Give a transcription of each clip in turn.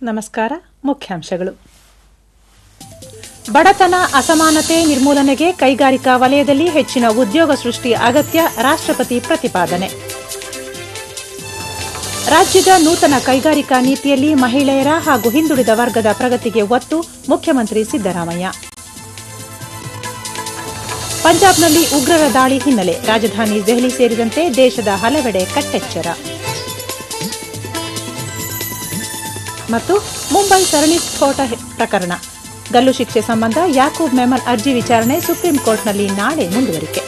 ನಮಸ್ಕಾರ ಮುಖ್ಯಾಂಶಗಳು ಬಡತನ ಅಸಮಾನತೆ ನಿರ್ಮೂಲನೆಗೆ ಕೈಗಾರಿಕಾ ವಲಯದಲ್ಲಿ ಹೆಚ್ಚಿನ ಉದ್ಯೋಗ ಸೃಷ್ಟಿ ಅಗತ್ಯ ರಾಷ್ಟ್ರಪತಿ ಪ್ರತಿಪಾದನೆ ರಾಜ್ಯದ ನೂತನ ಕೈಗಾರಿಕಾ ನೀತಿಯಲ್ಲಿ ಮಹಿಳೆಯರ ಹಾಗೂ ಹಿಂದುಳಿದ ವರ್ಗದ ಪ್ರಗತಿಗೆ ಒತ್ತು ಮುಖ್ಯಮಂತ್ರಿ ಸಿದ್ದರಾಮಯ್ಯ ಪಂಜಾಬ್ನಲ್ಲಿ ಉಗ್ರರ ದಾಳಿ ಹಿನ್ನೆಲೆ ರಾಜಧಾನಿ ದೆಹಲಿ ಸೇರಿದಂತೆ ದೇಶದ ಹಲವೆಡೆ ಕಟ್ಟೆಚ್ಚರ ಮತ್ತು ಮುಂಬೈ ಸರಣಿ ಸ್ಫೋಟ ಹೆ- ಪ್ರಕರಣ ಗಲ್ಲು ಶಿಕ್ಷೆ ಸಂಬಂಧ ಯಾಕೂಬ್ ಮೆಮನ್ ಅರ್ಜಿ ವಿಚಾರಣೆ ಸುಪ್ರೀಂ ಕೋರ್ಟ್ನಲ್ಲಿ ನಾಳೆ ಮುಂದುವರಿಕೆ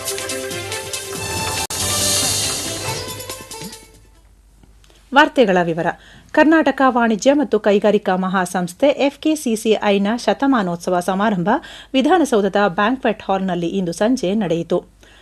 ವಾರ್ತೆಗಳ ವಿವರ ಕರ್ನಾಟಕ ವಾಣಿಜ್ಯ ಮತ್ತು ಕೈಗಾರಿಕಾ ಮಹಾಸಂಸ್ಥೆ ಎಫ್ಕೆಸಿಸಿಐನ ಶತಮಾನೋತ್ಸವ ಸಮಾರಂಭ ವಿಧಾನಸೌಧದ ಬ್ಯಾಂಕ್ವೆಟ್ ಹಾಲ್ನಲ್ಲಿ ಇಂದು ಸಂಜೆ ನಡೆಯಿತು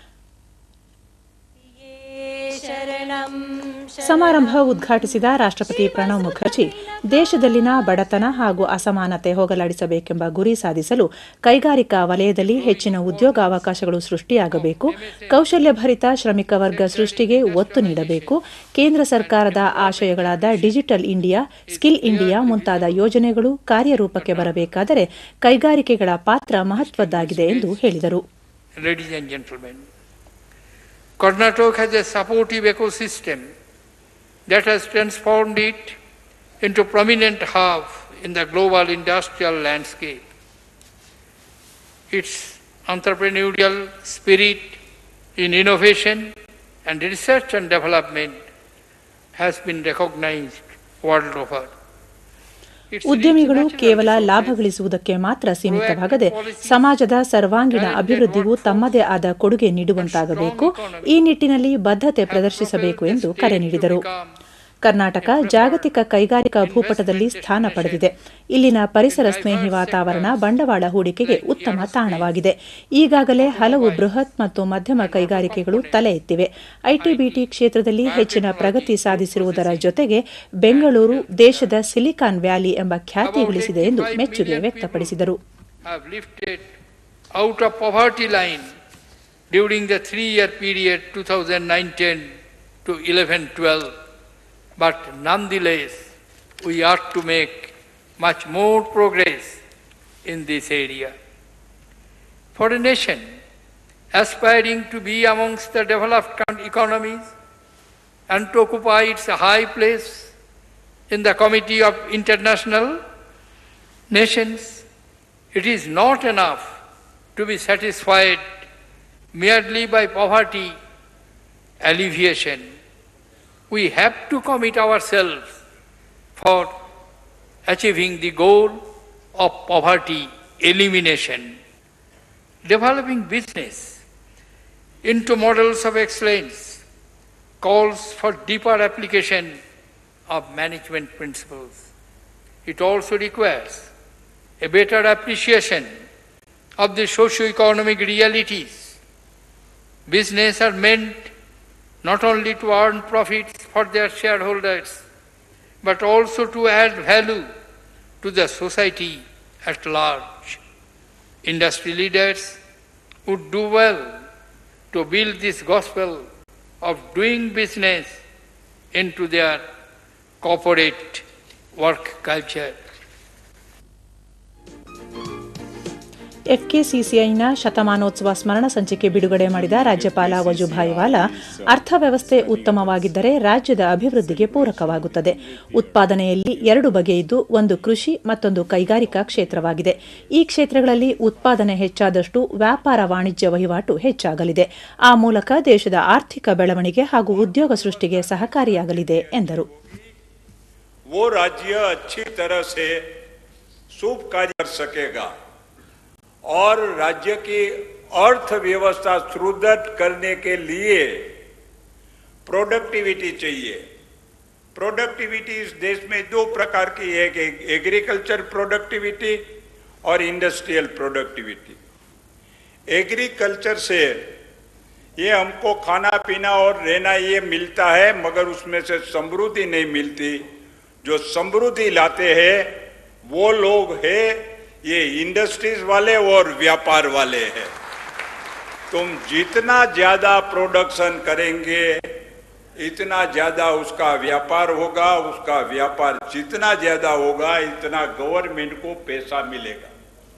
ಸಮಾರಂಭ ಉದ್ಘಾಟಿಸಿದ ರಾಷ್ಟ್ರಪತಿ ಪ್ರಣವ್ ಮುಖರ್ಜಿ ದೇಶದಲ್ಲಿನ ಬಡತನ ಹಾಗೂ ಅಸಮಾನತೆ ಹೋಗಲಾಡಿಸಬೇಕೆಂಬ ಗುರಿ ಸಾಧಿಸಲು ಕೈಗಾರಿಕಾ ವಲಯದಲ್ಲಿ ಹೆಚ್ಚಿನ ಉದ್ಯೋಗಾವಕಾಶಗಳು ಸೃಷ್ಟಿಯಾಗಬೇಕು ಕೌಶಲ್ಯಭರಿತ ಶ್ರಮಿಕ ವರ್ಗ ಸೃಷ್ಟಿಗೆ ಒತ್ತು ನೀಡಬೇಕು ಕೇಂದ್ರ ಸರ್ಕಾರದ ಆಶಯಗಳಾದ ಡಿಜಿಟಲ್ ಇಂಡಿಯಾ ಸ್ಕಿಲ್ ಇಂಡಿಯಾ ಮುಂತಾದ ಯೋಜನೆಗಳು ಕಾರ್ಯರೂಪಕ್ಕೆ ಬರಬೇಕಾದರೆ ಕೈಗಾರಿಕೆಗಳ ಪಾತ್ರ ಮಹತ್ವದ್ದಾಗಿದೆ ಎಂದು ಹೇಳಿದರು Ladies and gentlemen, Karnataka has a supportive ecosystem that has transformed it into prominent hub in the global industrial landscape. Its entrepreneurial spirit in innovation and research and development has been recognized world over. Its ಉದ್ಯಮಿಗಳು rich natural ಕೇವಲ ಲಾಭ resources ಗಳಿಸುವುದಕ್ಕೆ ಮಾತ್ರ ಸೀಮಿತವಾಗದೆ ಸಮಾಜದ ಸರ್ವಾಂಗೀಣ ಅಭಿವೃದ್ಧಿಗೂ ತಮ್ಮದೇ ಆದ ಕೊಡುಗೆ ನೀಡುವಂತಾಗಬೇಕು ಈ ನಿಟ್ಟಿನಲ್ಲಿ ಬದ್ಧತೆ ಪ್ರದರ್ಶಿಸಬೇಕು ಎಂದು ಕರೆ ನೀಡಿದರು ಕರ್ನಾಟಕ ಜಾಗತಿಕ ಕೈಗಾರಿಕಾ ಭೂಪಟದಲ್ಲಿ ಸ್ಥಾನ ಪಡೆದಿದೆ ಇಲ್ಲಿನ ಪರಿಸರ ಸ್ನೇಹಿ ವಾತಾವರಣ ಬಂಡವಾಳ ಹೂಡಿಕೆಗೆ ಉತ್ತಮ ತಾಣವಾಗಿದೆ ಈಗಾಗಲೇ ಹಲವು ಬೃಹತ್ ಮತ್ತು ಮಧ್ಯಮ ಕೈಗಾರಿಕೆಗಳು ತಲೆ ಎತ್ತಿವೆ ಐಟಿಬಿಟಿ ಕ್ಷೇತ್ರದಲ್ಲಿ ಹೆಚ್ಚಿನ ಪ್ರಗತಿ ಸಾಧಿಸಿರುವುದರ ಜೊತೆಗೆ ಬೆಂಗಳೂರು ದೇಶದ ಸಿಲಿಕಾನ್ ವ್ಯಾಲಿ ಎಂಬ ಖ್ಯಾತಿ ಗಳಿಸಿದೆ ಎಂದು ಮೆಚ್ಚುಗೆ ವ್ಯಕ್ತಪಡಿಸಿದರು have lifted out of poverty line during the three-year period 2019 to 11-12. But nonetheless, we ought to make much more progress in this area. For a nation aspiring to be amongst the developed coun- economies and to occupy its high place in the Committee of International Nations, it is not enough to be satisfied merely by poverty alleviation. We have to commit ourselves for achieving the goal of poverty elimination. Developing business into models of excellence calls for deeper application of management principles. It also requires a better appreciation of the socio-economic realities. Business are meant not only to earn profits for their shareholders, but also to add value to the society at large. Industry leaders would do well to build this gospel of doing business into their corporate work culture. ಎಫ್ಕೆಸಿಸಿಐನ ಶತಮಾನೋತ್ಸವ ಸ್ಮರಣ ಸಂಚಿಕೆ ಬಿಡುಗಡೆ ಮಾಡಿದ ರಾಜ್ಯಪಾಲ ವಜುಭಾಯಿ ವಾಲಾ ಅರ್ಥವ್ಯವಸ್ಥೆ ಉತ್ತಮವಾಗಿದ್ದರೆ ರಾಜ್ಯದ ಅಭಿವೃದ್ಧಿಗೆ ಪೂರಕವಾಗುತ್ತದೆ ಉತ್ಪಾದನೆಯಲ್ಲಿ ಎರಡು ಬಗೆಯಿದ್ದು ಒಂದು ಕೃಷಿ ಮತ್ತೊಂದು ಕೈಗಾರಿಕಾ ಕ್ಷೇತ್ರವಾಗಿದೆ ಈ ಕ್ಷೇತ್ರಗಳಲ್ಲಿ ಉತ್ಪಾದನೆ ಹೆಚ್ಚಾದಷ್ಟು ವ್ಯಾಪಾರ ವಾಣಿಜ್ಯ ವಹಿವಾಟು ಹೆಚ್ಚಾಗಲಿದೆ ಆ ಮೂಲಕ ದೇಶದ ಆರ್ಥಿಕ ಬೆಳವಣಿಗೆ ಹಾಗೂ ಉದ್ಯೋಗ ಸೃಷ್ಟಿಗೆ ಸಹಕಾರಿಯಾಗಲಿದೆ ಎಂದರು वो राज्य अच्छी तरह से शुभ कार्य कर सकेगा और राज्य की अर्थव्यवस्था सुदृढ़ करने के लिए प्रोडक्टिविटी चाहिए प्रोडक्टिविटी इस देश में दो प्रकार की है एक एग्रीकल्चर प्रोडक्टिविटी और इंडस्ट्रियल प्रोडक्टिविटी एग्रीकल्चर से ये हमको खाना पीना और रहना ये मिलता है मगर उसमें से समृद्धि नहीं मिलती जो समृद्धि लाते हैं वो लोग हैं ये इंडस्ट्रीज वाले और व्यापार वाले हैं तुम जितना ज्यादा प्रोडक्शन करेंगे इतना ज्यादा उसका व्यापार होगा उसका व्यापार जितना ज्यादा होगा इतना गवर्नमेंट को पैसा मिलेगा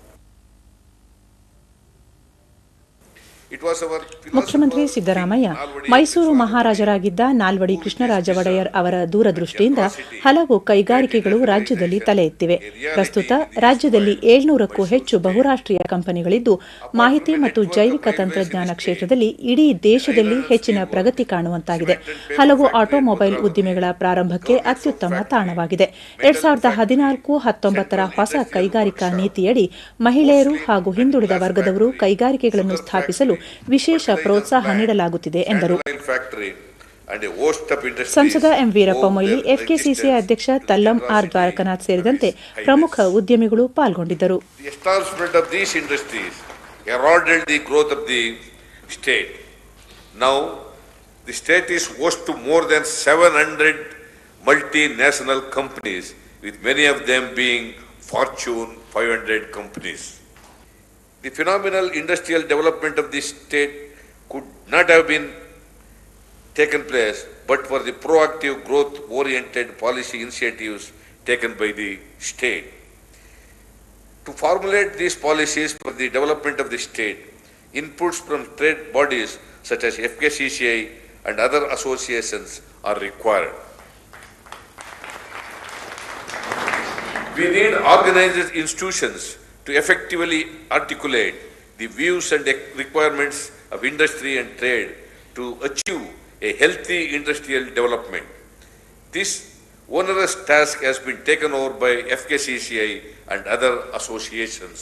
It was our ಮುಖ್ಯಮಂತ್ರಿ philosopher, Siddaramaiah King Nalvadi Mysuru Krishna ಮಹಾರಾಜರಾಗಿದ್ದ Nalvadi Krishnaraja Wadiyar ಅವರ ದೂರದೃಷ್ಟಿಯಿಂದ ಹಲವು ಕೈಗಾರಿಕೆಗಳು ರಾಜ್ಯದಲ್ಲಿ ತಲೆ ಎತ್ತಿವೆ ಪ್ರಸ್ತುತ ರಾಜ್ಯದಲ್ಲಿ ಏಳ್ನೂರಕ್ಕೂ ಹೆಚ್ಚು ಬಹುರಾಷ್ಟ್ರೀಯ ಕಂಪನಿಗಳಿದ್ದು ಮಾಹಿತಿ ಮತ್ತು ಜೈವಿಕ ತಂತ್ರಜ್ಞಾನ ಕ್ಷೇತ್ರದಲ್ಲಿ ಇಡೀ ದೇಶದಲ್ಲಿ ಹೆಚ್ಚಿನ ಪ್ರಗತಿ ಕಾಣುವಂತಾಗಿದೆ ಹಲವು ಆಟೋಮೊಬೈಲ್ ಉದ್ದಿಮೆಗಳ ಪ್ರಾರಂಭಕ್ಕೆ ಅತ್ಯುತ್ತಮ ತಾಣವಾಗಿದೆ ಎರಡ್ ಸಾವಿರದ ಹದಿನಾಲ್ಕು ಹತ್ತೊಂಬತ್ತರ ಹೊಸ ಕೈಗಾರಿಕಾ ನೀತಿಯಡಿ ಮಹಿಳೆಯರು ಹಾಗೂ ಹಿಂದುಳಿದ ವರ್ಗದವರು ಕೈಗಾರಿಕೆಗಳನ್ನು ಸ್ಥಾಪಿಸಲು ವಿಶೇಷ ಪ್ರೋತ್ಸಾಹ ನೀಡಲಾಗುತ್ತಿದೆ ಎಂದರು Automobile factory and a host of industries ಸಂಸದ M Veerappa own Moily their FKCCI existence ಅಧ್ಯಕ್ಷ Thallam R across Dwarakanath India ಸೇರಿದಂತೆ highways. ಪ್ರಮುಖ ಉದ್ಯಮಿಗಳು ಪಾಲ್ಗೊಂಡಿದ್ದರು The establishment of these industries heralded the growth of the state. Now, the state is host to more than 700 multinational companies, with many of them being Fortune 500 companies. The phenomenal industrial development of the state could not have been taken place but for the proactive growth-oriented policy initiatives taken by the state. To formulate these policies for the development of the state, inputs from trade bodies such as FKCCI and other associations are required. We need organized institutions to effectively articulate the views and requirements of industry and trade to achieve a healthy industrial development. This onerous task has been taken over by FKCCI and other associations.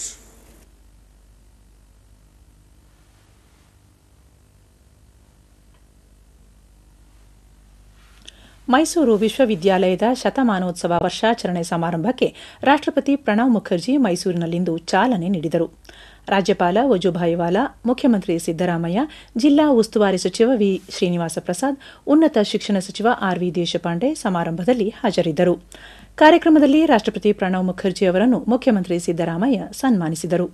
Mysuru ವಿಶ್ವವಿದ್ಯಾಲಯದ ಶತಮಾನೋತ್ಸವ ವರ್ಷಾಚರಣೆ ಸಮಾರಂಭಕ್ಕೆ ರಾಷ್ಟ್ರಪತಿ ಪ್ರಣವ್ ಮುಖರ್ಜಿ ಮೈಸೂರಿನಲ್ಲಿಂದು ಚಾಲನೆ ನೀಡಿದರು ರಾಜ್ಯಪಾಲ ವಜುಭಾಯಿ ವಾಲಾ ಮುಖ್ಯಮಂತ್ರಿ ಸಿದ್ದರಾಮಯ್ಯ ಜಿಲ್ಲಾ ಉಸ್ತುವಾರಿ ಸಚಿವ ವಿ ಶ್ರೀನಿವಾಸ ಪ್ರಸಾದ್ ಉನ್ನತ ಶಿಕ್ಷಣ ಸಚಿವ ಆರ್ ವಿ ದೇಶಪಾಂಡೆ ಸಮಾರಂಭದಲ್ಲಿ ಹಾಜರಿದ್ದರು ಕಾರ್ಯಕ್ರಮದಲ್ಲಿ ರಾಷ್ಟ್ರಪತಿ ಪ್ರಣವ್ ಮುಖರ್ಜಿ ಅವರನ್ನು ಮುಖ್ಯಮಂತ್ರಿ ಸಿದ್ದರಾಮಯ್ಯ ಸನ್ಮಾನಿಸಿದರು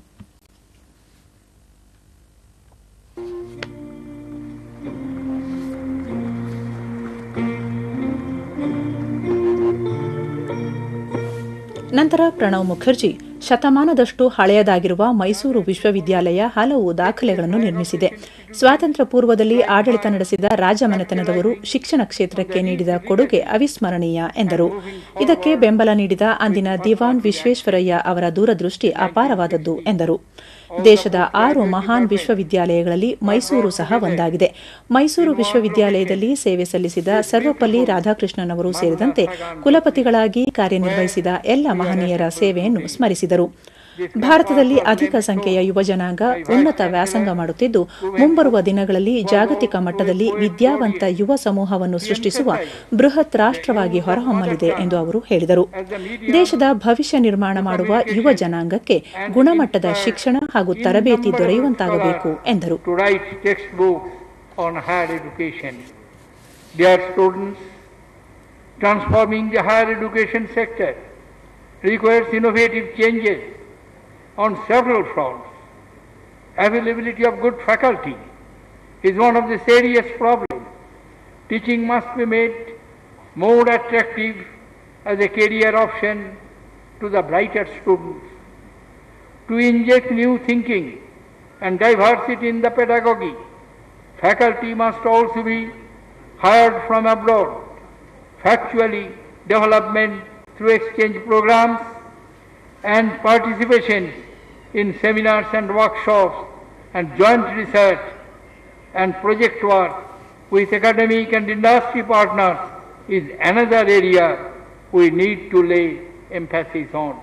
ನಂತರ ಪ್ರಣವ್ ಮುಖರ್ಜಿ ಶತಮಾನದಷ್ಟು ಹಳೆಯದಾಗಿರುವ ಮೈಸೂರು ವಿಶ್ವವಿದ್ಯಾಲಯ ಹಲವು ದಾಖಲೆಗಳನ್ನು ನಿರ್ಮಿಸಿದೆ ಸ್ವಾತಂತ್ರ್ಯ ಪೂರ್ವದಲ್ಲಿ ಆಡಳಿತ ನಡೆಸಿದ ರಾಜಮನೆತನದವರು ಶಿಕ್ಷಣ ಕ್ಷೇತ್ರಕ್ಕೆ ನೀಡಿದ ಕೊಡುಗೆ ಅವಿಸ್ಮರಣೀಯ ಎಂದರು ಇದಕ್ಕೆ ಬೆಂಬಲ ನೀಡಿದ ಅಂದಿನ ದಿವಾನ್ ವಿಶ್ವೇಶ್ವರಯ್ಯ ಅವರ ದೂರದೃಷ್ಟಿ ಅಪಾರವಾದದ್ದು ಎಂದರು ದೇಶದ ಆರು ಮಹಾನ್ ವಿಶ್ವವಿದ್ಯಾಲಯಗಳಲ್ಲಿ ಮೈಸೂರು ಸಹ ಒಂದಾಗಿದೆ ಮೈಸೂರು ವಿಶ್ವವಿದ್ಯಾಲಯದಲ್ಲಿ ಸೇವೆ ಸಲ್ಲಿಸಿದ ಸರ್ವಪಲ್ಲಿ ರಾಧಾಕೃಷ್ಣನ್ ಅವರು ಸೇರಿದಂತೆ ಕುಲಪತಿಗಳಾಗಿ ಕಾರ್ಯನಿರ್ವಹಿಸಿದ ಎಲ್ಲ ಮಹನೀಯರ ಸೇವೆಯನ್ನು ಸ್ಮರಿಸಿದರು ಭಾರತದಲ್ಲಿ ಅಧಿಕ ಸಂಖ್ಯೆಯ ಯುವಜನಾಂಗ ಉನ್ನತ ವ್ಯಾಸಂಗ ಮಾಡುತ್ತಿದ್ದು ಮುಂಬರುವ ದಿನಗಳಲ್ಲಿ ಜಾಗತಿಕ ಮಟ್ಟದಲ್ಲಿ ವಿದ್ಯಾವಂತ ಯುವ ಸಮೂಹವನ್ನು ಸೃಷ್ಟಿಸುವ ಬೃಹತ್ ರಾಷ್ಟ್ರವಾಗಿ ಹೊರಹೊಮ್ಮಲಿದೆ ಎಂದು ಅವರು ಹೇಳಿದರು ದೇಶದ ಭವಿಷ್ಯ ನಿರ್ಮಾಣ ಮಾಡುವ ಯುವ ಜನಾಂಗಕ್ಕೆ ಗುಣಮಟ್ಟದ ಶಿಕ್ಷಣ ಹಾಗೂ ತರಬೇತಿ ದೊರೆಯುವಂತಾಗಬೇಕು ಎಂದರು to write textbooks on higher education. Dear students, transforming the higher education sector requires innovative changes on several fronts. Availability of good faculty is one of the serious problems. Teaching must be made more attractive as a career option to the brighter students. To inject new thinking and diversity in the pedagogy, faculty must also be hired from abroad. Factually, development through exchange programs and participation in seminars and workshops and joint research and project work with academic and industry partners is another area we need to lay emphasis on.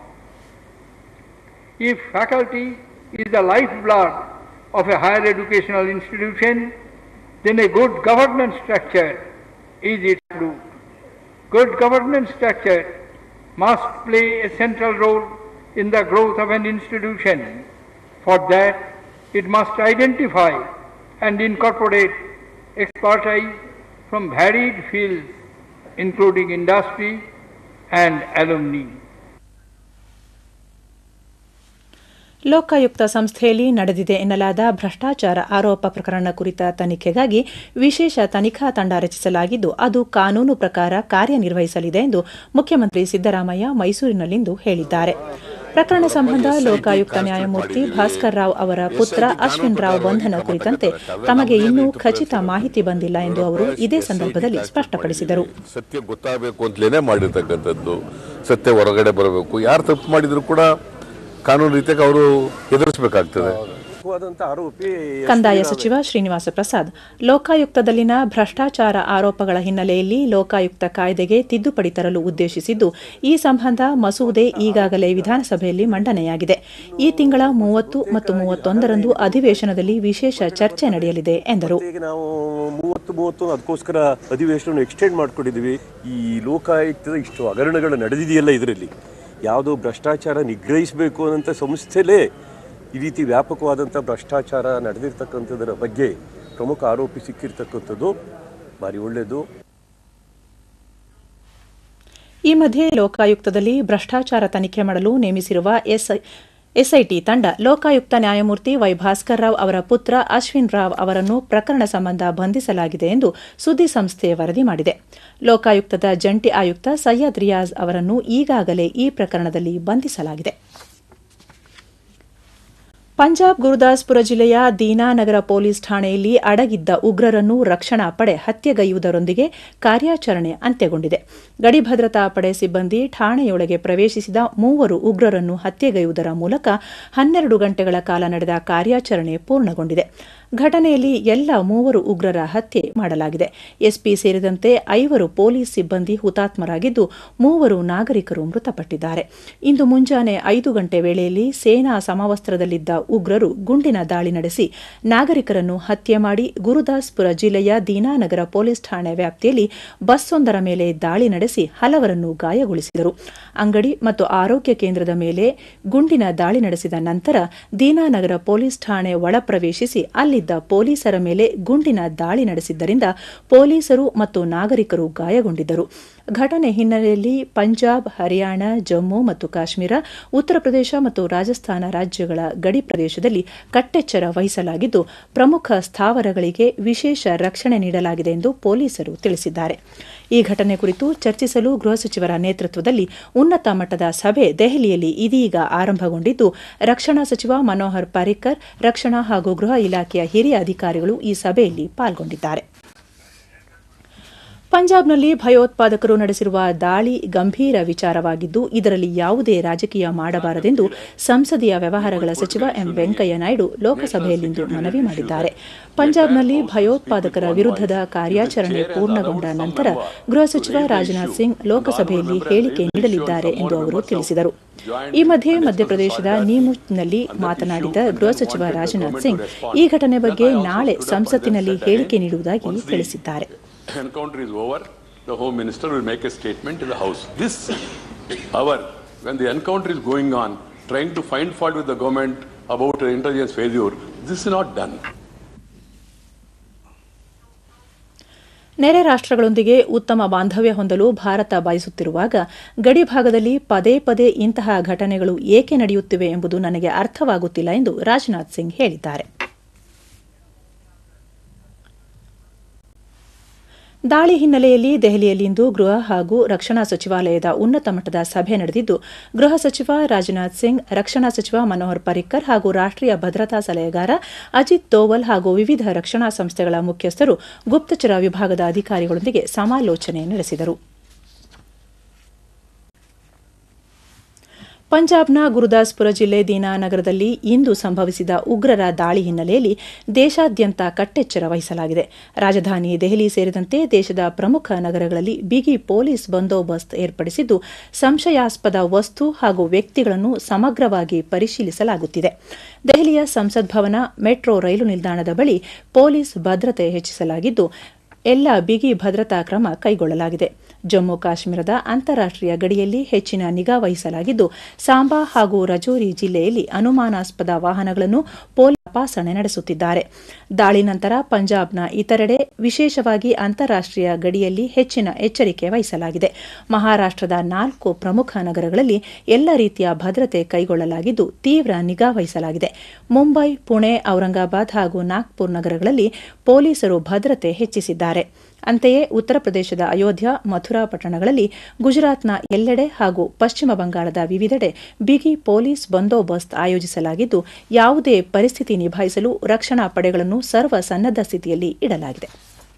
If faculty is the lifeblood of a higher educational institution, then a good governance structure is its root. Good governance structure must play a central role in the growth of an institution. For that, it must identify and incorporate expertise from varied fields, including industry and alumni. Lokayukta ಸಂಸ್ಥೆಯಲ್ಲಿ ನಡೆದಿದೆ ಎನ್ನಲಾದ ಭ್ರಷ್ಟಾಚಾರ ಆರೋಪ ಪ್ರಕರಣ ಕುರಿತ ತನಿಖೆಗಾಗಿ ವಿಶೇಷ ತನಿಖಾ ತಂಡ ರಚಿಸಲಾಗಿದ್ದು ಅದು ಕಾನೂನು ಪ್ರಕಾರ ಕಾರ್ಯನಿರ್ವಹಿಸಲಿದೆ ಎಂದು ಮುಖ್ಯಮಂತ್ರಿ ಸಿದ್ದರಾಮಯ್ಯ ಮೈಸೂರಿನಲ್ಲಿಂದು ಹೇಳಿದ್ದಾರೆ ಪ್ರಕರಣ ಸಂಬಂಧ ಲೋಕಾಯುಕ್ತ ನ್ಯಾಯಮೂರ್ತಿ ಭಾಸ್ಕರ್ ರಾವ್ ಅವರ ಪುತ್ರ ಅಶ್ವಿನ್ ರಾವ್ ಬಂಧನ ಕುರಿತಂತೆ ತಮಗೆ ಇನ್ನೂ ಖಚಿತ ಮಾಹಿತಿ ಬಂದಿಲ್ಲ ಎಂದು ಅವರು ಇದೇ ಸಂದರ್ಭದಲ್ಲಿ ಸ್ಪಷ್ಟಪಡಿಸಿದರು ಸತ್ಯ ಗೊತ್ತಾಗಬೇಕು ಅಂತಲೇ ಮಾಡಿರ್ತಕ್ಕಂಥದ್ದು ಸತ್ಯ ಹೊರಗಡೆ ಬರಬೇಕು ಯಾರು ತಪ್ಪು ಮಾಡಿದ್ರು ಕೂಡ ಕಾನೂನು ರೀತಿಯಾಗಿ ಅವರು ಎದುರಿಸಬೇಕಾಗ್ತದೆ ಮುಖ್ಯವಾದಂಥ ಆರೋಪಿ ಕಂದಾಯ ಸಚಿವ ಶ್ರೀನಿವಾಸ ಪ್ರಸಾದ್ ಲೋಕಾಯುಕ್ತದಲ್ಲಿನ ಭ್ರಷ್ಟಾಚಾರ ಆರೋಪಗಳ ಹಿನ್ನೆಲೆಯಲ್ಲಿ ಲೋಕಾಯುಕ್ತ ಕಾಯ್ದೆಗೆ ತಿದ್ದುಪಡಿ ತರಲು ಉದ್ದೇಶಿಸಿದ್ದು ಈ ಸಂಬಂಧ ಮಸೂದೆ ಈಗಾಗಲೇ ವಿಧಾನಸಭೆಯಲ್ಲಿ ಮಂಡನೆಯಾಗಿದೆ ಈ ತಿಂಗಳ ಮೂವತ್ತು ಮತ್ತು ಮೂವತ್ತೊಂದರಂದು ಅಧಿವೇಶನದಲ್ಲಿ ವಿಶೇಷ ಚರ್ಚೆ ನಡೆಯಲಿದೆ ಎಂದರು ಈಗ ನಾವು ಮೂವತ್ತು ಮೂವತ್ತು ಅದಕ್ಕೋಸ್ಕರ ಅಧಿವೇಶನ ಎಕ್ಸ್ಟೆಂಡ್ ಮಾಡ್ಕೊಂಡಿದ್ದೀವಿ ಈ ಲೋಕಾಯುಕ್ತದ ಇಷ್ಟು ಹಗರಣಗಳು ನಡೆದಿದೆಯಲ್ಲ ಇದರಲ್ಲಿ ಯಾವುದೋ ಭ್ರಷ್ಟಾಚಾರ ನಿಗ್ರಹಿಸಬೇಕು ಅನ್ನೋಂಥ ಸಂಸ್ಥೆಲೇ ಈ ರೀತಿ ವ್ಯಾಪಕವಾದಂಥ ಭ್ರಷ್ಟಾಚಾರ ನಡೆದಿರ್ತಕ್ಕಂಥದ್ದರ ಬಗ್ಗೆ ಪ್ರಮುಖ ಆರೋಪಿ ಸಿಕ್ಕಿರ್ತಕ್ಕಂಥದ್ದು ಭಾರಿ ಒಳ್ಳೆಯದು ಈ ಮಧ್ಯೆ ಲೋಕಾಯುಕ್ತದಲ್ಲಿ ಭ್ರಷ್ಟಾಚಾರ ತನಿಖೆ ಮಾಡಲು ನೇಮಿಸಿರುವ ಎಸ್ಐ ಎಸ್ಐಟಿ ತಂಡ ಲೋಕಾಯುಕ್ತ ನ್ಯಾಯಮೂರ್ತಿ ವೈ ಭಾಸ್ಕರ್ ರಾವ್ ಅವರ ಪುತ್ರ ಅಶ್ವಿನ್ ರಾವ್ ಅವರನ್ನು ಪ್ರಕರಣ ಸಂಬಂಧ ಬಂಧಿಸಲಾಗಿದೆ ಎಂದು ಸುದ್ದಿ ಸಂಸ್ಥೆ ವರದಿ ಮಾಡಿದೆ ಲೋಕಾಯುಕ್ತದ ಜಂಟಿ ಆಯುಕ್ತ ಸಯ್ಯದ್ ರಿಯಾಜ್ ಅವರನ್ನು ಈಗಾಗಲೇ ಈ ಪ್ರಕರಣದಲ್ಲಿ ಬಂಧಿಸಲಾಗಿದೆ ಪಂಜಾಬ್ ಗುರುದಾಸ್ಪುರ ಜಿಲ್ಲೆಯ ದೀನಾನಗರ ಪೊಲೀಸ್ ಠಾಣೆಯಲ್ಲಿ ಅಡಗಿದ್ದ ಉಗ್ರರನ್ನು ರಕ್ಷಣಾ ಪಡೆ ಹತ್ಯೆಗೈಯುವುದರೊಂದಿಗೆ ಕಾರ್ಯಾಚರಣೆ ಅಂತ್ಯಗೊಂಡಿದೆ ಗಡಿ ಭದ್ರತಾ ಪಡೆ ಸಿಬ್ಬಂದಿ ಠಾಣೆಯೊಳಗೆ ಪ್ರವೇಶಿಸಿದ ಮೂವರು ಉಗ್ರರನ್ನು ಹತ್ಯೆಗೈಯುವುದರ ಮೂಲಕ ಹನ್ನೆರಡು ಗಂಟೆಗಳ ಕಾಲ ನಡೆದ ಕಾರ್ಯಾಚರಣೆ ಪೂರ್ಣಗೊಂಡಿದೆ ಘಟನೆಯಲ್ಲಿ ಎಲ್ಲ ಮೂವರು ಉಗ್ರರ ಹತ್ಯೆ ಮಾಡಲಾಗಿದೆ ಎಸ್ಪಿ ಸೇರಿದಂತೆ ಐವರು ಪೊಲೀಸ್ ಸಿಬ್ಬಂದಿ ಹುತಾತ್ಮರಾಗಿದ್ದು ಮೂವರು ನಾಗರಿಕರು ಮೃತಪಟ್ಟಿದ್ದಾರೆ ಇಂದು ಮುಂಜಾನೆ ಐದು ಗಂಟೆ ವೇಳೆಯಲ್ಲಿ ಸೇನಾ ಸಮವಸ್ತ್ರದಲ್ಲಿದ್ದ ಉಗ್ರರು ಗುಂಡಿನ ದಾಳಿ ನಡೆಸಿ ನಾಗರಿಕರನ್ನು ಹತ್ಯೆ ಮಾಡಿ ಗುರುದಾಸ್ಪುರ ಜಿಲ್ಲೆಯ ದೀನಾನಗರ ಪೊಲೀಸ್ ಠಾಣೆ ವ್ಯಾಪ್ತಿಯಲ್ಲಿ ಬಸ್ಸೊಂದರ ಮೇಲೆ ದಾಳಿ ನಡೆಸಿ ಹಲವರನ್ನು ಗಾಯಗೊಳಿಸಿದರು ಅಂಗಡಿ ಮತ್ತು ಆರೋಗ್ಯ ಕೇಂದ್ರದ ಮೇಲೆ ಗುಂಡಿನ ದಾಳಿ ನಡೆಸಿದ ನಂತರ ದೀನಾನಗರ ಪೊಲೀಸ್ ಠಾಣೆ ಒಳ ಪ್ರವೇಶಿಸಿ ಅಲ್ಲಿದ್ದ ಪೊಲೀಸರ ಮೇಲೆ ಗುಂಡಿನ ದಾಳಿ ನಡೆಸಿದ್ದರಿಂದ ಪೊಲೀಸರು ಮತ್ತು ನಾಗರಿಕರು ಗಾಯಗೊಂಡಿದ್ದರು ಘಟನೆ ಹಿನ್ನೆಲೆಯಲ್ಲಿ ಪಂಜಾಬ್ ಹರಿಯಾಣ ಜಮ್ಮು ಮತ್ತು ಕಾಶ್ಮೀರ ಉತ್ತರ ಪ್ರದೇಶ ಮತ್ತು ರಾಜಸ್ಥಾನ ರಾಜ್ಯಗಳ ಗಡಿ ಪ್ರದೇಶದಲ್ಲಿ ಕಟ್ಟೆಚ್ಚರ ವಹಿಸಲಾಗಿದ್ದು ಪ್ರಮುಖ ಸ್ಥಾವರಗಳಿಗೆ ವಿಶೇಷ ರಕ್ಷಣೆ ನೀಡಲಾಗಿದೆ ಎಂದು ಪೊಲೀಸರು ತಿಳಿಸಿದ್ದಾರೆ ಈ ಘಟನೆ ಕುರಿತು ಚರ್ಚಿಸಲು ಗೃಹ ಸಚಿವರ ನೇತೃತ್ವದಲ್ಲಿ ಉನ್ನತ ಮಟ್ಟದ ಸಭೆ ದೆಹಲಿಯಲ್ಲಿ ಇದೀಗ ಆರಂಭಗೊಂಡಿದ್ದು ರಕ್ಷಣಾ ಸಚಿವ ಮನೋಹರ್ ಪಾರಿಕ್ಕರ್ ರಕ್ಷಣಾ ಹಾಗೂ ಗೃಹ ಇಲಾಖೆಯ ಹಿರಿಯ ಅಧಿಕಾರಿಗಳು ಈ ಸಭೆಯಲ್ಲಿ ಪಾಲ್ಗೊಂಡಿದ್ದಾರೆ ಪಂಜಾಬ್ನಲ್ಲಿ ಭಯೋತ್ಪಾದಕರು ನಡೆಸಿರುವ ದಾಳಿ ಗಂಭೀರ ವಿಚಾರವಾಗಿದ್ದು ಇದರಲ್ಲಿ ಯಾವುದೇ ರಾಜಕೀಯ ಮಾಡಬಾರದೆಂದು ಸಂಸದೀಯ ವ್ಯವಹಾರಗಳ ಸಚಿವ ಎಂ ವೆಂಕಯ್ಯ ನಾಯ್ಡು ಲೋಕಸಭೆಯಲ್ಲಿಂದು ಮನವಿ ಮಾಡಿದ್ದಾರೆ ಪಂಜಾಬ್ನಲ್ಲಿ ಭಯೋತ್ಪಾದಕರ ವಿರುದ್ಧದ ಕಾರ್ಯಾಚರಣೆ ಪೂರ್ಣಗೊಂಡ ನಂತರ ಗೃಹ ಸಚಿವ ರಾಜನಾಥ್ ಸಿಂಗ್ ಲೋಕಸಭೆಯಲ್ಲಿ ಹೇಳಿಕೆ ನೀಡಲಿದ್ದಾರೆ ಎಂದು ಅವರು ತಿಳಿಸಿದರು ಈ ಮಧ್ಯೆ ಮಧ್ಯಪ್ರದೇಶದ ನೀಮುಚ್ನಲ್ಲಿ ಮಾತನಾಡಿದ ಗೃಹ ಸಚಿವ ರಾಜನಾಥ್ ಸಿಂಗ್ ಈ ಘಟನೆ ಬಗ್ಗೆ ನಾಳೆ ಸಂಸತ್ತಿನಲ್ಲಿ ಹೇಳಿಕೆ ನೀಡುವುದಾಗಿ ತಿಳಿಸಿದ್ದಾರೆ encounter is over, the Home Minister will make a statement in the House. This hour, when the encounter is going on, trying to find fault with the government about uh, intelligence failure, this is not done. ನೆರೆ ರಾಷ್ಟ್ರಗಳೊಂದಿಗೆ ಉತ್ತಮ ಬಾಂಧವ್ಯ ಹೊಂದಲು ಭಾರತ ಬಯಸುತ್ತಿರುವಾಗ ಗಡಿ ಭಾಗದಲ್ಲಿ ಪದೇ ಪದೇ ಇಂತಹ ಘಟನೆಗಳು ಏಕೆ ನಡೆಯುತ್ತಿವೆ ಎಂಬುದು ನನಗೆ ಅರ್ಥವಾಗುತ್ತಿಲ್ಲ ಎಂದು ರಾಜನಾಥ್ ಸಿಂಗ್ ಹೇಳಿದ್ದಾರೆ ದಾಳಿ ಹಿನ್ನೆಲೆಯಲ್ಲಿ ದೆಹಲಿಯಲ್ಲಿಂದು ಗೃಹ ಹಾಗೂ ರಕ್ಷಣಾ ಸಚಿವಾಲಯದ ಉನ್ನತ ಮಟ್ಟದ ಸಭೆ ನಡೆದಿದ್ದು ಗೃಹ ಸಚಿವ ರಾಜನಾಥ್ ಸಿಂಗ್ ರಕ್ಷಣಾ ಸಚಿವ ಮನೋಹರ್ ಪರಿಕ್ಕರ್ ಹಾಗೂ ರಾಷ್ಟ್ರೀಯ ಭದ್ರತಾ ಸಲಹೆಗಾರ ಅಜಿತ್ ದೋವಲ್ ಹಾಗೂ ವಿವಿಧ ರಕ್ಷಣಾ ಸಂಸ್ಥೆಗಳ ಮುಖ್ಯಸ್ಥರು ಗುಪ್ತಚರ ವಿಭಾಗದ ಅಧಿಕಾರಿಗಳೊಂದಿಗೆ ಸಮಾಲೋಚನೆ ನಡೆಸಿದರು ಪಂಜಾಬ್ನ ಗುರುದಾಸ್ಪುರ ಜಿಲ್ಲೆ ದೀನಾನಗರದಲ್ಲಿ ಇಂದು ಸಂಭವಿಸಿದ ಉಗ್ರರ ದಾಳಿ ಹಿನ್ನೆಲೆಯಲ್ಲಿ ದೇಶಾದ್ಯಂತ ಕಟ್ಟೆಚ್ಚರ ವಹಿಸಲಾಗಿದೆ ರಾಜಧಾನಿ ದೆಹಲಿ ಸೇರಿದಂತೆ ದೇಶದ ಪ್ರಮುಖ ನಗರಗಳಲ್ಲಿ ಬಿಗಿ ಪೊಲೀಸ್ ಬಂದೋಬಸ್ತ್ ಏರ್ಪಡಿಸಿದ್ದು ಸಂಶಯಾಸ್ಪದ ವಸ್ತು ಹಾಗೂ ವ್ಯಕ್ತಿಗಳನ್ನು ಸಮಗ್ರವಾಗಿ ಪರಿಶೀಲಿಸಲಾಗುತ್ತಿದೆ ದೆಹಲಿಯ ಸಂಸತ್ ಭವನ ಮೆಟ್ರೋ ರೈಲು ನಿಲ್ದಾಣದ ಬಳಿ ಪೊಲೀಸ್ ಭದ್ರತೆ ಹೆಚ್ಚಿಸಲಾಗಿದ್ದು ಎಲ್ಲ ಬಿಗಿ ಭದ್ರತಾ ಕ್ರಮ ಕೈಗೊಳ್ಳಲಾಗಿದೆ ಜಮ್ಮು ಕಾಶ್ಮೀರದ ಅಂತಾರಾಷ್ಟ್ರೀಯ ಗಡಿಯಲ್ಲಿ ಹೆಚ್ಚಿನ ನಿಗಾ ವಹಿಸಲಾಗಿದ್ದು ಸಾಂಬಾ ಹಾಗೂ ರಜೌರಿ ಜಿಲ್ಲೆಯಲ್ಲಿ ಅನುಮಾನಾಸ್ಪದ ವಾಹನಗಳನ್ನು ಪೊಲೀಸ್ ತಪಾಸಣೆ ನಡೆಸುತ್ತಿದ್ದಾರೆ ದಾಳಿ ನಂತರ ಪಂಜಾಬ್ನ ಇತರೆಡೆ ವಿಶೇಷವಾಗಿ ಅಂತಾರಾಷ್ಟ್ರೀಯ ಗಡಿಯಲ್ಲಿ ಹೆಚ್ಚಿನ ಎಚ್ಚರಿಕೆ ವಹಿಸಲಾಗಿದೆ ಮಹಾರಾಷ್ಟ್ರದ ನಾಲ್ಕು ಪ್ರಮುಖ ನಗರಗಳಲ್ಲಿ ಎಲ್ಲ ರೀತಿಯ ಭದ್ರತೆ ಕೈಗೊಳ್ಳಲಾಗಿದ್ದು ತೀವ್ರ ನಿಗಾ ವಹಿಸಲಾಗಿದೆ ಮುಂಬೈ ಪುಣೆ ಔರಂಗಾಬಾದ್ ಹಾಗೂ ನಾಗ್ಪುರ್ ನಗರಗಳಲ್ಲಿ ಪೊಲೀಸರು ಭದ್ರತೆ ಹೆಚ್ಚಿಸಿದ್ದಾರೆ ಅಂತೆಯೇ ಉತ್ತರ ಪ್ರದೇಶದ ಅಯೋಧ್ಯ ಮಥುರಾ ಪಟ್ಟಣಗಳಲ್ಲಿ ಗುಜರಾತ್ನ ಎಲ್ಲೆಡೆ ಹಾಗೂ ಪಶ್ಚಿಮ ಬಂಗಾಳದ ವಿವಿಧೆಡೆ ಬಿಗಿ ಪೊಲೀಸ್ ಬಂದೋಬಸ್ತ್ ಆಯೋಜಿಸಲಾಗಿದ್ದು ಯಾವುದೇ ಪರಿಸ್ಥಿತಿ ನಿಭಾಯಿಸಲು ರಕ್ಷಣಾ ಪಡೆಗಳನ್ನು ಸರ್ವ ಸನ್ನದ್ಧ ಸ್ಥಿತಿಯಲ್ಲಿ ಇಡಲಾಗಿದೆ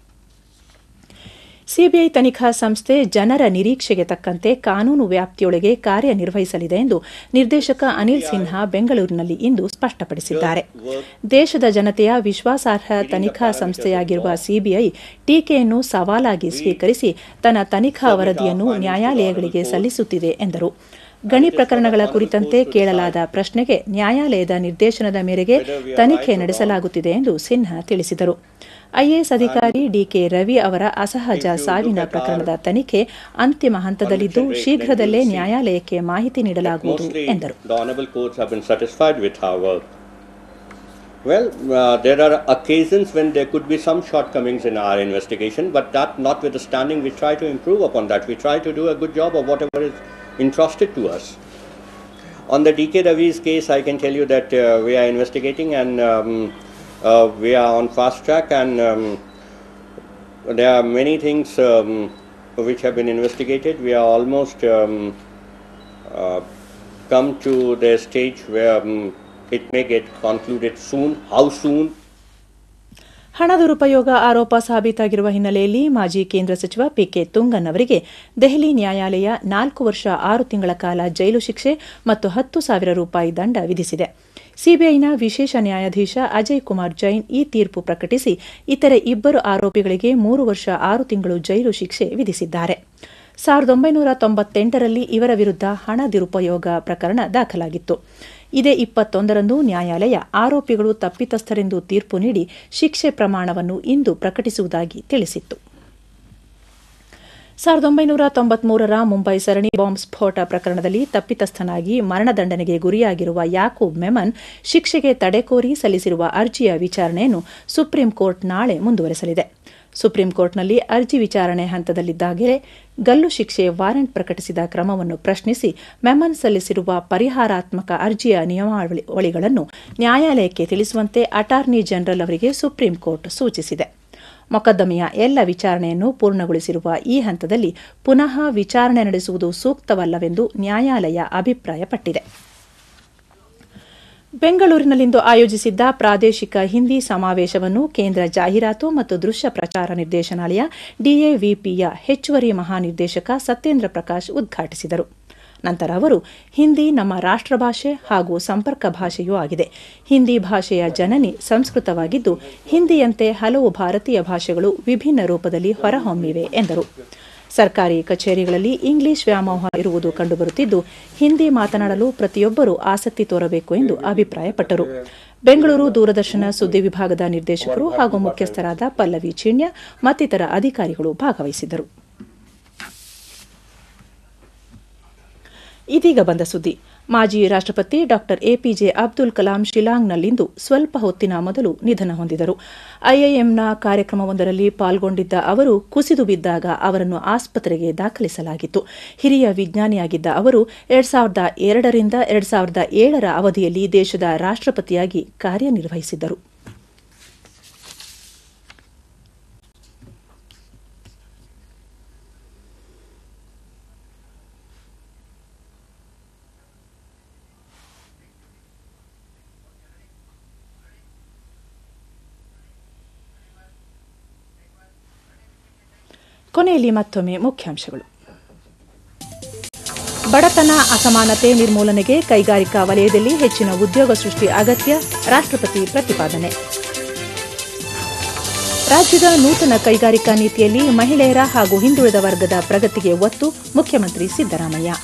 ಸಿಬಿಐ ತನಿಖಾ ಸಂಸ್ಥೆ ಜನರ ನಿರೀಕ್ಷೆಗೆ ತಕ್ಕಂತೆ ಕಾನೂನು ವ್ಯಾಪ್ತಿಯೊಳಗೆ ಕಾರ್ಯನಿರ್ವಹಿಸಲಿದೆ ಎಂದು ನಿರ್ದೇಶಕ ಅನಿಲ್ ಸಿನ್ಹಾ ಬೆಂಗಳೂರಿನಲ್ಲಿ ಇಂದು ಸ್ಪಷ್ಟಪಡಿಸಿದ್ದಾರೆ ದೇಶದ ಜನತೆಯ ವಿಶ್ವಾಸಾರ್ಹ ತನಿಖಾ ಸಂಸ್ಥೆಯಾಗಿರುವ ಸಿಬಿಐ ಟೀಕೆಯನ್ನು ಸವಾಲಾಗಿ ಸ್ವೀಕರಿಸಿ ತನ್ನ ತನಿಖಾ ವರದಿಯನ್ನು ನ್ಯಾಯಾಲಯಗಳಿಗೆ ಸಲ್ಲಿಸುತ್ತಿದೆ ಎಂದರು ಗಣಿ ಪ್ರಕರಣಗಳ ಕುರಿತಂತೆ ಕೇಳಲಾದ ಪ್ರಶ್ನೆಗೆ ನ್ಯಾಯಾಲಯದ ನಿರ್ದೇಶನದ ಮೇರೆಗೆ ತನಿಖೆ ನಡೆಸಲಾಗುತ್ತಿದೆ ಎಂದು ಸಿನ್ಹಾ ತಿಳಿಸಿದರು ಐಎಎಸ್ ಅಧಿಕಾರಿ ಡಿಕೆ ರವಿ ಅವರ ಅಸಹಜ ಸಾವಿನ ಪ್ರಕರಣದ ತನಿಖೆ ಅಂತಿಮ ಹಂತದಲ್ಲಿದ್ದು ಶೀಘ್ರದಲ್ಲೇ ನ್ಯಾಯಾಲಯಕ್ಕೆ ಮಾಹಿತಿ ನೀಡಲಾಗುವುದು ಎಂದರು The honorable courts have been satisfied with our work. Well, uh, there are occasions when there could be some shortcomings in our investigation, but that notwithstanding, we try to improve upon that. We try to do a good job of whatever is entrusted to us. On the DK Ravi's case, I can tell you that uh, we are investigating and um, uh, we are on fast track, and um, there are many things um, which have been investigated. We are almost um, uh, come to the stage where um, it may get concluded soon. How soon? ಹಣ ದುರುಪಯೋಗ ಆರೋಪ ಸಾಬೀತಾಗಿರುವ ಹಿನ್ನೆಲೆಯಲ್ಲಿ ಮಾಜಿ ಕೇಂದ್ರ ಸಚಿವ PK ತುಂಗನ್ ಅವರಿಗೆ ದೆಹಲಿ ನ್ಯಾಯಾಲಯ ನಾಲ್ಕು ವರ್ಷ ಆರು ತಿಂಗಳ ಕಾಲ ಜೈಲು ಶಿಕ್ಷೆ ಮತ್ತು ಹತ್ತು ಸಾವಿರ ರೂಪಾಯಿ ದಂಡ ವಿಧಿಸಿದೆ ಸಿಬಿಐನ ವಿಶೇಷ ನ್ಯಾಯಾಧೀಶ ಅಜಯ್ ಕುಮಾರ್ ಜೈನ್ ಈ ತೀರ್ಪು ಪ್ರಕಟಿಸಿ ಇತರೆ ಇಬ್ಬರು ಆರೋಪಿಗಳಿಗೆ ಮೂರು ವರ್ಷ ಆರು ತಿಂಗಳು ಜೈಲು ಶಿಕ್ಷೆ ವಿಧಿಸಿದ್ದಾರೆ ಸಾವಿರದ ಒಂಬೈನೂರ ತೊಂಬತ್ತೆಂಟರಲ್ಲಿ ಇವರ ವಿರುದ್ಧ ಹಣ ದುರುಪಯೋಗ ಪ್ರಕರಣ ದಾಖಲಾಗಿತ್ತು ಇದೇ ಇಪ್ಪತ್ತೊಂದರಂದು ನ್ಯಾಯಾಲಯ ಆರೋಪಿಗಳು ತಪ್ಪಿತಸ್ಥರೆಂದು ತೀರ್ಪು ನೀಡಿ ಶಿಕ್ಷೆ ಪ್ರಮಾಣವನ್ನು ಇಂದು ಪ್ರಕಟಿಸುವುದಾಗಿ ತಿಳಿಸಿತ್ತು ಸಾವಿರದ ಒಂಬೈನೂರ ತೊಂಬತ್ಮೂರರ ಮುಂಬೈ ಸರಣಿ ಬಾಂಬ್ ಸ್ಫೋಟ ಪ್ರಕರಣದಲ್ಲಿ ತಪ್ಪಿತಸ್ಥನಾಗಿ ಮರಣದಂಡನೆಗೆ ಗುರಿಯಾಗಿರುವ ಯಾಕೂಬ್ ಮೆಮನ್ ಶಿಕ್ಷೆಗೆ ತಡೆ ಕೋರಿ ಸಲ್ಲಿಸಿರುವ ಅರ್ಜಿಯ ವಿಚಾರಣೆಯನ್ನು ಸುಪ್ರೀಂ ಕೋರ್ಟ್ ನಾಳೆ ಮುಂದುವರೆಸಲಿದೆ ಸುಪ್ರೀಂ ಕೋರ್ಟ್ನಲ್ಲಿ ಅರ್ಜಿ ವಿಚಾರಣೆ ಹಂತದಲ್ಲಿದ್ದಾಗಲೇ ಗಲ್ಲು ಶಿಕ್ಷೆ ವಾರೆಂಟ್ ಪ್ರಕಟಿಸಿದ ಕ್ರಮವನ್ನು ಪ್ರಶ್ನಿಸಿ ಮೆಮನ್ ಸಲ್ಲಿಸಿರುವ ಪರಿಹಾರಾತ್ಮಕ ಅರ್ಜಿಯ ನಿಯಮಾವಳಿಗಳನ್ನು ನ್ಯಾಯಾಲಯಕ್ಕೆ ತಿಳಿಸುವಂತೆ ಅಟಾರ್ನಿ ಜನರಲ್ ಅವರಿಗೆ ಸುಪ್ರೀಂ ಕೋರ್ಟ್ ಸೂಚಿಸಿದೆ ಮೊಕದ್ದಮೆಯ ಎಲ್ಲ ವಿಚಾರಣೆಯನ್ನು ಪೂರ್ಣಗೊಳಿಸಿರುವ ಈ ಹಂತದಲ್ಲಿ ಪುನಃ ವಿಚಾರಣೆ ನಡೆಸುವುದು ಸೂಕ್ತವಲ್ಲವೆಂದು ನ್ಯಾಯಾಲಯ ಅಭಿಪ್ರಾಯಪಟ್ಟಿದೆ ಬೆಂಗಳೂರಿನಲ್ಲಿಂದು ಆಯೋಜಿಸಿದ್ದ ಪ್ರಾದೇಶಿಕ ಹಿಂದಿ ಸಮಾವೇಶವನ್ನು ಕೇಂದ್ರ ಜಾಹೀರಾತು ಮತ್ತು ದೃಶ್ಯ ಪ್ರಚಾರ ನಿರ್ದೇಶನಾಲಯ ಡಿಎವಿಪಿಯ ಹೆಚ್ಚುವರಿ ಮಹಾನಿರ್ದೇಶಕ ಸತ್ಯೇಂದ್ರ ಪ್ರಕಾಶ್ ಉದ್ಘಾಟಿಸಿದರು ನಂತರ ಅವರು ಹಿಂದಿ ನಮ್ಮ ರಾಷ್ಟ್ರಭಾಷೆ ಹಾಗೂ ಸಂಪರ್ಕ ಭಾಷೆಯೂ ಆಗಿದೆ ಹಿಂದಿ ಭಾಷೆಯ ಜನನಿ ಸಂಸ್ಕೃತವಾಗಿದ್ದು ಹಿಂದಿಯಂತೆ ಹಲವು ಭಾರತೀಯ ಭಾಷೆಗಳು ವಿಭಿನ್ನ ರೂಪದಲ್ಲಿ ಹೊರಹೊಮ್ಮಿವೆ ಎಂದರು ಸರ್ಕಾರಿ ಕಚೇರಿಗಳಲ್ಲಿ ಇಂಗ್ಲಿಷ್ ವ್ಯಾಮೋಹ ಇರುವುದು ಕಂಡುಬರುತ್ತಿದ್ದು ಹಿಂದಿ ಮಾತನಾಡಲು ಪ್ರತಿಯೊಬ್ಬರೂ ಆಸಕ್ತಿ ತೋರಬೇಕು ಎಂದು ಅಭಿಪ್ರಾಯಪಟ್ಟರು ಬೆಂಗಳೂರು ದೂರದರ್ಶನ ಸುದ್ದಿ ವಿಭಾಗದ ನಿರ್ದೇಶಕರು ಹಾಗೂ ಮುಖ್ಯಸ್ಥರಾದ ಪಲ್ಲವಿ ಚಿಣ್ಯ ಮತ್ತಿತರ ಅಧಿಕಾರಿಗಳು ಭಾಗವಹಿಸಿದ್ದರು ಇದೀಗ ಬಂದ ಸುದ್ದಿ ಮಾಜಿ ರಾಷ್ಟ್ರಪತಿ ಡಾಕ್ಟರ್ ಎಪಿಜೆ ಅಬ್ದುಲ್ ಕಲಾಂ ಶಿಲಾಂಗ್ನಲ್ಲಿಂದು ಸ್ವಲ್ಪ ಹೊತ್ತಿನ ಮೊದಲು ನಿಧನ ಹೊಂದಿದರು ಐಐಎಂನ ಕಾರ್ಯಕ್ರಮವೊಂದರಲ್ಲಿ ಪಾಲ್ಗೊಂಡಿದ್ದ ಅವರು ಕುಸಿದು ಬಿದ್ದಾಗ ಅವರನ್ನು ಆಸ್ಪತ್ರೆಗೆ ದಾಖಲಿಸಲಾಗಿತ್ತು ಹಿರಿಯ ವಿಜ್ಞಾನಿಯಾಗಿದ್ದ ಅವರು ಎರಡ್ ಸಾವಿರದ ಎರಡರಿಂದ ಎರಡ್ ಸಾವಿರದ ಏಳರ ಅವಧಿಯಲ್ಲಿ ದೇಶದ ರಾಷ್ಟ್ರಪತಿಯಾಗಿ ಕಾರ್ಯನಿರ್ವಹಿಸಿದ್ದರು ಕೊನೆಯಲ್ಲಿ ಮತ್ತೊಮ್ಮೆ ಮುಖ್ಯಾಂಶಗಳು ಬಡತನ ಅಸಮಾನತೆ ನಿರ್ಮೂಲನೆಗೆ ಕೈಗಾರಿಕಾ ವಲಯದಲ್ಲಿ ಹೆಚ್ಚಿನ ಉದ್ಯೋಗ ಸೃಷ್ಟಿ ಅಗತ್ಯ ರಾಷ್ಟ್ರಪತಿ ಪ್ರತಿಪಾದನೆ ರಾಜ್ಯದ ನೂತನ ಕೈಗಾರಿಕಾ ನೀತಿಯಲ್ಲಿ ಮಹಿಳೆಯರ ಹಾಗೂ ಹಿಂದುಳಿದ ವರ್ಗದ ಪ್ರಗತಿಗೆ ಒತ್ತು ಮುಖ್ಯಮಂತ್ರಿ ಸಿದ್ದರಾಮಯ್ಯ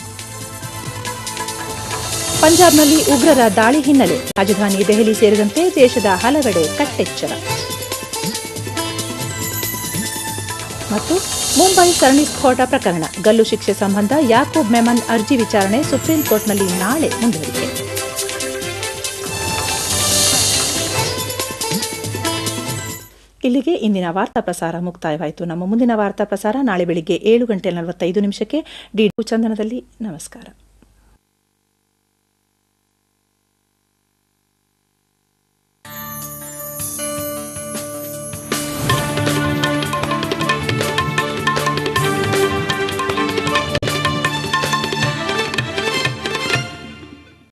ಪಂಜಾಬ್ನಲ್ಲಿ ಉಗ್ರರ ದಾಳಿ ಹಿನ್ನೆಲೆ ರಾಜಧಾನಿ ದೆಹಲಿ ಸೇರಿದಂತೆ ದೇಶದ ಹಲವೆಡೆ ಕಟ್ಟೆಚ್ಚರ ಮತ್ತು ಮುಂಬೈ ಸರಣಿ ಸ್ಫೋಟ ಪ್ರಕರಣ ಗಲ್ಲು ಶಿಕ್ಷೆ ಸಂಬಂಧ ಯಾಕೂಬ್ ಮೆಮನ್ ಅರ್ಜಿ ವಿಚಾರಣೆ ಸುಪ್ರೀಂ ಕೋರ್ಟ್ನಲ್ಲಿ ನಾಳೆ ಮುಂದುವರಿಕೆ ಇಲ್ಲಿಗೆ ಇಂದಿನ ವಾರ್ತಾ ಪ್ರಸಾರ ಮುಕ್ತಾಯವಾಯಿತು ನಮ್ಮ ಮುಂದಿನ ವಾರ್ತಾ ಪ್ರಸಾರ ನಾಳೆ ಬೆಳಿಗ್ಗೆ ಏಳು ಗಂಟೆ ನಲವತ್ತೈದು ನಿಮಿಷಕ್ಕೆ ಡಿ ಚಂದನದಲ್ಲಿ ನಮಸ್ಕಾರ